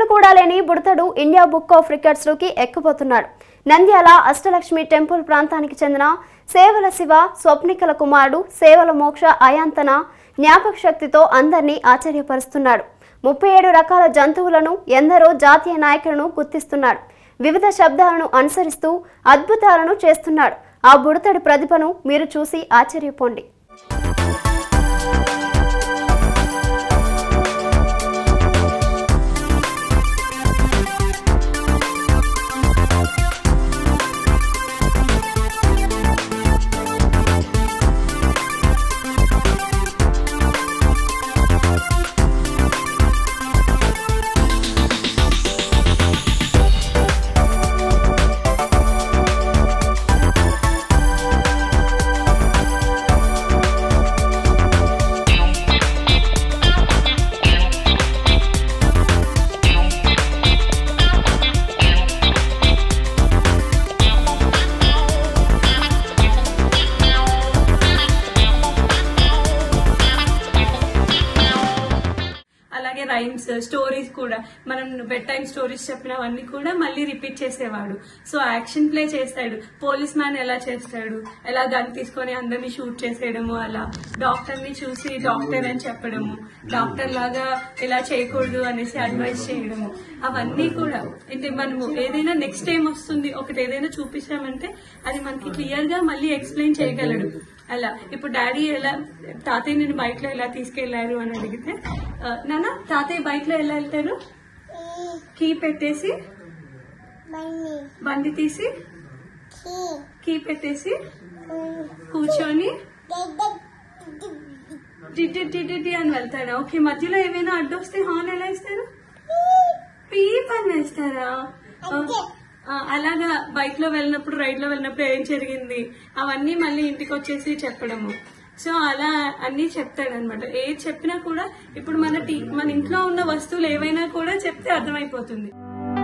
కూడా లేని బుడతడు ఇండియా బుక్ ఆఫ్ రికార్డ్స్ లోకి ఎక్కబోతున్నాడు నంద్యాల అష్టలక్ష్మి టెంపుల్ ప్రాంతానికి చెందిన సేవల శివ స్వప్నికల కుమారుడు సేవల మోక్ష అయాంతన జ్ఞాపక శక్తితో అందరినీ ఆశ్చర్యపరుస్తున్నాడు ముప్పై ఏడు రకాల జంతువులను ఎందరో జాతీయ నాయకులను గుర్తిస్తున్నాడు వివిధ శబ్దాలను అనుసరిస్తూ అద్భుతాలను చేస్తున్నాడు ఆ బుడతడి ప్రతిభను మీరు చూసి ఆశ్చర్యపోండి అలాగే రైమ్స్ స్టోరీస్ కూడా మనం బెడ్ టైమ్ స్టోరీస్ చెప్పినవన్నీ కూడా మళ్ళీ రిపీట్ చేసేవాడు సో యాక్షన్ ప్లే చేస్తాడు పోలీస్ మ్యాన్ ఎలా చేస్తాడు ఎలా గన్ తీసుకొని అందరినీ షూట్ చేసేయడము అలా డాక్టర్ ని చూసి డాక్టర్ అని చెప్పడము డాక్టర్ లాగా ఇలా చేయకూడదు అనేసి అడ్వైస్ చేయడము అవన్నీ కూడా అంటే మనము ఏదైనా నెక్స్ట్ టైం వస్తుంది ఒకటి ఏదైనా చూపించామంటే అది మనకి క్లియర్ గా మళ్ళీ ఎక్స్ప్లెయిన్ చేయగలడు అలా ఇప్పుడు డాడీ ఎలా తాతయ్య నేను బైక్ లో ఎలా తీసుకెళ్లారు అని అడిగితే ఆ, నాన్న తాతయ్య బైక్ లో ఎలా వెళ్తారు కీ పెట్టేసి బండి తీసి కీ పెట్టేసి కూర్చొని టిటి టిటి అని వెళ్తాడా ఓకే మధ్యలో ఏమైనా అడ్డొస్తే హార్న్ ఎలా ఇస్తారు పీప్ అని వేస్తారా ఆ, అలాగా బైక్ లో వెళ్ళినప్పుడు రైడ్ లో వెళ్ళినప్పుడు ఏం జరిగింది అవన్నీ మళ్ళీ ఇంటికి వచ్చేసి చెప్పడము సో అలా అన్ని చెప్తాడనమాట ఏది చెప్పినా కూడా ఇప్పుడు మన టీ మన ఇంట్లో ఉన్న వస్తువులు ఏవైనా కూడా చెప్తే అర్థమైపోతుంది